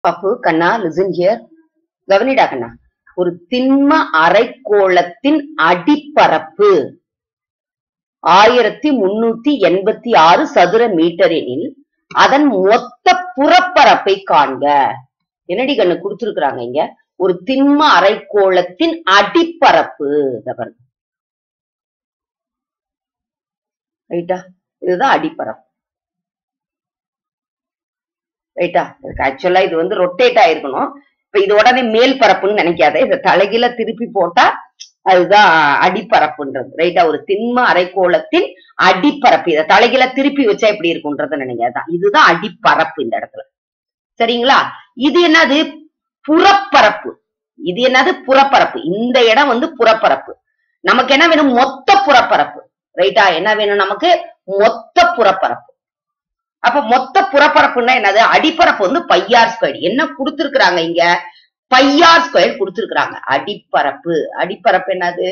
பாப்பு கண்ணா listen here கவனிடா கண்ணா ஒரு திண்ம அரைக்கோளத்தின் அடிப்பரப்பு ஆயிரத்தி முன்னூத்தி எண்பத்தி ஆறு சதுர மீட்டர் எனில் அதன் மொத்த புறப்பரப்பை காண்க என்னடி கண்ணு கொடுத்திருக்கிறாங்க இங்க ஒரு திண்ம அரைக்கோளத்தின் அடிப்பரப்பு இத பாருங்க ரைட்டா இதுதான் அடிப்பரப்பு ரைட்டா ஆக்சுவலா இது வந்து ரொட்டேட் ஆயிருக்கணும் இப்ப இது உடனே மேல் பரப்புன்னு நினைக்காத இதை தலைகீழ திருப்பி போட்டா அதுதான் அடிப்பரப்புன்றது ரைட்டா ஒரு திண்ம அரைக்கோளத்தின் அடிப்பரப்பு இதை தலைகீழ திருப்பி வச்சா எப்படி இருக்கும்ன்றத நினைக்காதான் இதுதான் அடிப்பரப்பு இந்த இடத்துல சரிங்களா இது என்னது புறப்பரப்பு இது என்னது புறப்பரப்பு இந்த இடம் வந்து புறப்பரப்பு நமக்கு என்ன வேணும் மொத்த புறப்பரப்பு ரைட்டா என்ன வேணும் நமக்கு மொத்த புறப்பரப்பு அப்ப மொத்த புறப்பரப்புன்னா என்னது அடிப்பரப்பு வந்து பையார் ஸ்கொயர் என்ன கொடுத்திருக்கிறாங்க இங்க பையார் ஸ்கொயர் கொடுத்திருக்கிறாங்க அடிப்பரப்பு அடிப்பரப்பு என்னது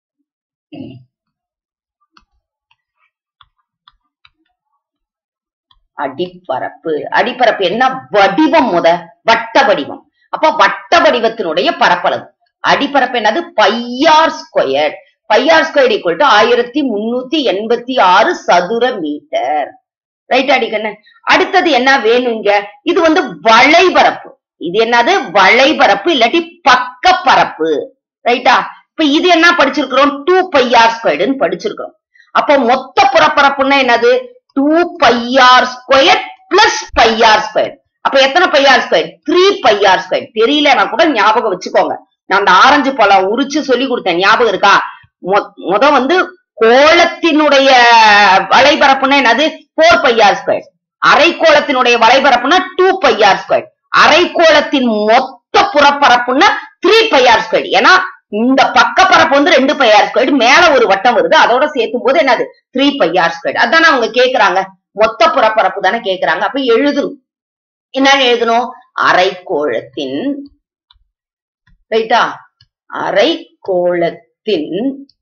அடிப்பரப்பு அடிப்பரப்பு என்ன வடிவம் முத வட்ட வடிவம் அப்ப வட்ட வடிவத்தினுடைய பரப்பளவு அடிப்பரப்பு என்னது pi r square pi r square equal to ஆயிரத்தி முன்னூத்தி எண்பத்தி ஆறு சதுர மீட்டர் ரைட் அடிக்கண்ணு அடுத்தது என்ன வேணுங்க இது வந்து வளைபரப்பு இது என்னது வளைபரப்பு இல்லாட்டி பக்க பரப்பு ரைட்டா இப்ப இது என்ன படிச்சிருக்கிறோம் டூ பையார் ஸ்கொயர்டுன்னு படிச்சிருக்கிறோம் அப்போ மொத்த புறப்பரப்புன்னா என்னது two pi r square plus pi r square அப்ப எத்தனை pi r square three pi r square தெரியலன்னா கூட ஞாபகம் வச்சுக்கோங்க நான் அந்த ஆரஞ்சு பழம் உரிச்சு சொல்லி கொடுத்தேன் ஞாபகம் இருக்கா மொ- முத வந்து கோளத்தினுடைய வளைபரப்புன்னா என்னது போர் பையார் ஸ்கொயர் அரைக்கோளத்தினுடைய வளைபரப்புனா டூ பையார் ஸ்கொயர் அரைக்கோளத்தின் மொத்த புறப்பரப்புன்னா த்ரீ பையார் ஸ்கொயர் ஏன்னா இந்த பக்க பரப்பு வந்து ரெண்டு பையார் ஸ்கொயர் மேல ஒரு வட்டம் வருது அதோட சேர்த்தும் போது என்னது த்ரீ பையார் ஸ்கொயர் அதானே அவங்க கேக்குறாங்க மொத்த புறப்பரப்பு தானே கேக்குறாங்க அப்ப எழுதணும் என்னன்னு எழுதணும் அரைக்கோளத்தின் ரைட்டா அரைக்கோளத்தின்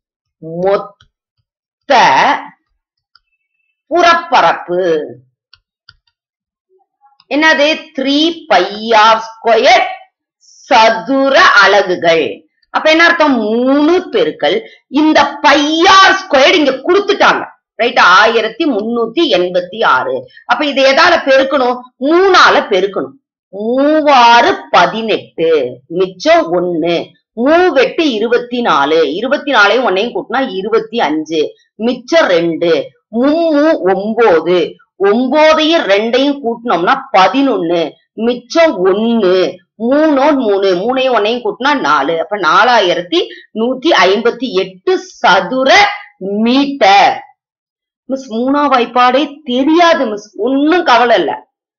மொத்த புறப்பரப்பு என்னது த்ரீ பையார் ஸ்கொயர் சதுர அலகுகள் அப்ப என்ன அர்த்தம் மூணு பெருக்கல் இந்த பையார் ஸ்கொயர் இங்க கொடுத்துட்டாங்க ரைட் ஆயிரத்தி முன்னூத்தி எண்பத்தி ஆறு அப்ப இதை எதால பெருக்கணும் மூணால பெருக்கணும் மூவாறு பதினெட்டு மிச்சம் ஒண்ணு மூவெட்டு இருபத்தி நாலு இருபத்தி நாலையும் ஒன்னையும் கூட்டினா இருபத்தி அஞ்சு மிச்சம் ரெண்டு மும்மூ ஒன்பது ஒன்பதையும் ரெண்டையும் கூட்டினோம்னா பதினொன்னு மிச்சம் ஒண்ணு மூணோட மூணு மூணையும் ஒன்னையும் கூட்டினா நாலு அப்ப நாலாயிரத்தி நூத்தி ஐம்பத்தி எட்டு சதுர மீட்டர் மிஸ் மூணா வாய்ப்பாடே தெரியாது மிஸ் ஒன்னும் கவலை இல்ல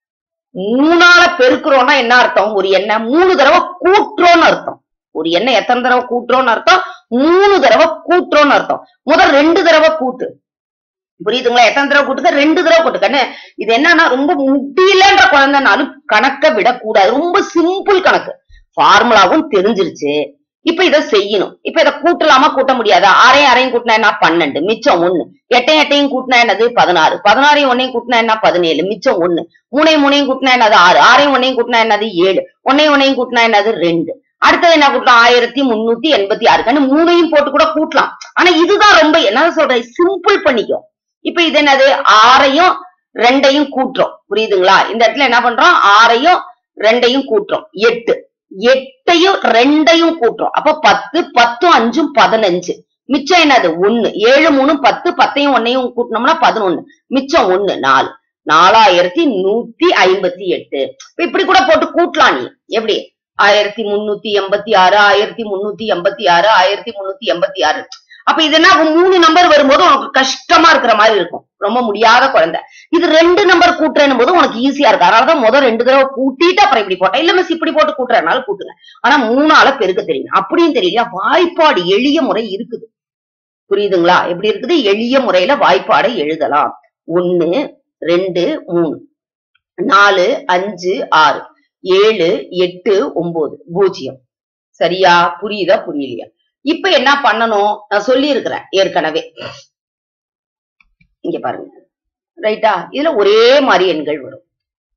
மூணால பெருக்குறோம்னா என்ன அர்த்தம் ஒரு எண்ணை மூணு தடவை கூட்டுறோம்னு அர்த்தம் ஒரு எண்ணை எத்தனை தடவை கூட்டுறோம்னு அர்த்தம் மூணு தடவை கூட்டுறோம்னு அர்த்தம் முதல் ரெண்டு தடவை கூட்டு புரியுதுங்களா எத்தனை தடவை கூட்டுக்க ரெண்டு தடவை கூட்டுக்கன்னு இது என்னன்னா ரொம்ப முடியலன்ற குழந்தைனாலும் கணக்க விடக்கூடாது ரொம்ப சிம்பிள் கணக்கு ஃபார்முலாவும் தெரிஞ்சிருச்சு இப்ப இத செய்யணும் இப்ப இத கூட்டலாமா கூட்ட முடியாதா ஆறையும் அரையும் கூட்டினா என்ன பன்னெண்டு மிச்சம் ஒண்ணு எட்டையும் எட்டையும் கூட்டினா என்னது பதினாறு பதினாறையும் ஒன்னையும் கூட்டினா என்ன பதினேழு மிச்சம் ஒண்ணு மூணையும் மூணையும் கூட்டினா என்னது ஆறு ஆறையும் ஒன்னையும் கூட்டினா என்னது ஏழு ஒன்னையும் ஒன்னையும் கூட்டினா என்னது ரெண்டு அடுத்தது என்ன கூட்டலாம் ஆயிரத்தி முன்னூத்தி எண்பத்தி ஆறு கண்ணு மூணையும் போட்டு கூட கூட்டலாம் ஆனா இதுதான் ரொம்ப என்ன சொல்றேன் சிம்பிள் பண்ணிக்கோ இப்ப இது என்னது ஆறையும் ரெண்டையும் கூட்டுறோம் புரியுதுங்களா இந்த இடத்துல என்ன பண்றோம் ஆறையும் ரெண்டையும் கூட்டுறோம் எட்டு எட்டையும் ரெண்டையும் கூட்டுறோம் அப்ப பத்து பத்தும் அஞ்சும் பதினஞ்சு மிச்சம் என்னது ஒண்ணு ஏழு மூணு பத்து பத்தையும் ஒன்னையும் கூட்டினோம்னா பதினொன்னு மிச்சம் ஒண்ணு நாலு நாலாயிரத்தி நூத்தி ஐம்பத்தி எட்டு இப்ப இப்படி கூட போட்டு கூட்டலாம் நீ எப்படி ஆயிரத்தி முன்னூத்தி எண்பத்தி ஆறு ஆயிரத்தி முன்னூத்தி எண்பத்தி ஆறு ஆயிரத்தி முன்னூத்தி எண்பத்தி ஆறு அப்ப இது என்ன ஆகும்? மூணு நம்பர் வரும்போது உனக்கு கஷ்டமா இருக்கிற மாதிரி இருக்கும் ரொம்ப முடியாத குழந்தை இது ரெண்டு நம்பர் கூட்டுறேன் போது உனக்கு ஈஸியா இருக்கு அதனாலதான் முதல் ரெண்டு தடவை கூட்டிட்டு அப்புறம் இப்படி போட்டேன் இல்ல மிஸ் இப்படி போட்டு கூட்டுறதுனால கூட்டுங்க ஆனா மூணால பெருக்க தெரியும் அப்படியும் தெரியல வாய்ப்பாடு எளிய முறை இருக்குது புரியுதுங்களா எப்படி இருக்குது எளிய முறையில வாய்ப்பாடை எழுதலாம் ஒண்ணு ரெண்டு மூணு நாலு அஞ்சு ஆறு ஏழு எட்டு ஒன்பது பூஜ்ஜியம் சரியா புரியுதா புரியலையா இப்ப என்ன பண்ணணும் நான் சொல்லி இருக்கிறேன் ஏற்கனவே இங்க பாருங்க ரைட்டா இதுல ஒரே மாதிரி எண்கள் வரும்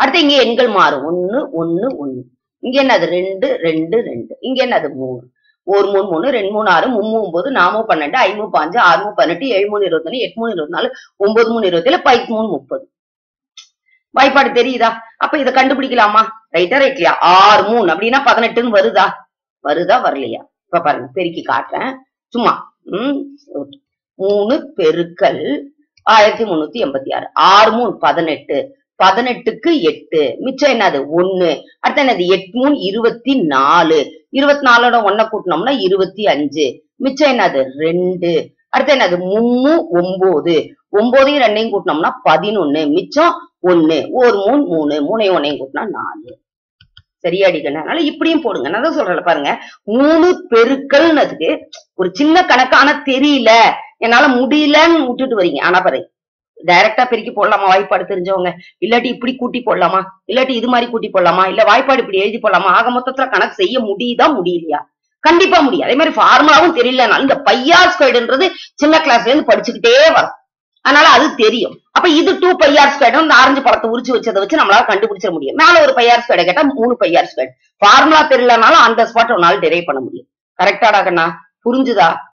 அடுத்து இங்க எண்கள் மாறும் ஒண்ணு ஒண்ணு ஒண்ணு இங்க என்னது ரெண்டு ரெண்டு ரெண்டு இங்க என்னது மூணு ஒரு மூணு மூணு ரெண்டு மூணு ஆறு மூணு ஒன்பது நாமு பன்னெண்டு ஐமூ பாஞ்சு ஆறு மூணு பதினெட்டு ஏழு மூணு இருபத்தொன்னு எட்டு மூணு இருபத்தி நாலு ஒன்பது மூணு இருபத்தி ஏழு பைக்கு மூணு முப்பது வாய்ப்பாடு தெரியுதா அப்ப இதை கண்டுபிடிக்கலாமா ரைட்டா ரைட்லையா ஆறு மூணு அப்படின்னா பதினெட்டுன்னு வருதா வருதா வரலையா இப்ப பாருங்க பெருக்கி காட்டுறேன் சும்மா ம் மூணு பெருக்கல் ஆயிரத்தி முன்னூத்தி எண்பத்தி ஆறு ஆறு மூணு பதினெட்டு பதினெட்டுக்கு எட்டு மிச்சம் என்னது ஒண்ணு அடுத்து என்னது எட்டு மூணு இருபத்தி நாலு இருபத்தி நாலோட ஒன்ன கூட்டினோம்னா இருபத்தி அஞ்சு மிச்சம் என்னது ரெண்டு அடுத்து என்னது மூணு ஒன்பது ஒன்பதையும் ரெண்டையும் கூட்டினோம்னா பதினொன்னு மிச்சம் ஒண்ணு ஒரு மூணு மூணு மூணையும் ஒன்னையும் கூட்டினா நாலு சரியா அடிக்கணும் அதனால இப்படியும் போடுங்க நான் தான் சொல்றேன் பாருங்க மூணு பெருக்கல்னதுக்கு ஒரு சின்ன கணக்கான தெரியல என்னால முடியலன்னு விட்டுட்டு வரீங்க ஆனா பாரு டைரக்டா பெருக்கி போடலாமா வாய்ப்பாடு தெரிஞ்சவங்க இல்லாட்டி இப்படி கூட்டி போடலாமா இல்லாட்டி இது மாதிரி கூட்டி போடலாமா இல்ல வாய்ப்பாடு இப்படி எழுதி போடலாமா ஆக மொத்தத்துல கணக்கு செய்ய முடியுதா முடியலையா கண்டிப்பா முடியும் அதே மாதிரி ஃபார்முலாவும் தெரியலனாலும் இந்த பையா ஸ்கொயர்டுன்றது சின்ன கிளாஸ்ல இருந்து படிச்சுக்கிட்டே வரும் அதனால அது தெரியும் அப்ப இது டூ பையார் ஸ்கொயர் இந்த ஆரஞ்சு பழத்தை உரிச்சு வச்சதை வச்சு நம்மளால கண்டுபிடிச்சிட முடியும் மேல ஒரு பையார் ஸ்கொயர் கேட்டா மூணு பையார் ஸ்கொயர் ஃபார்முலா தெரியலனாலும் அந்த ஸ்பாட் உன்னால டெரைவ் பண்ண முடியும் கரெக்டாடா கண்ணா புரிஞ்சுதா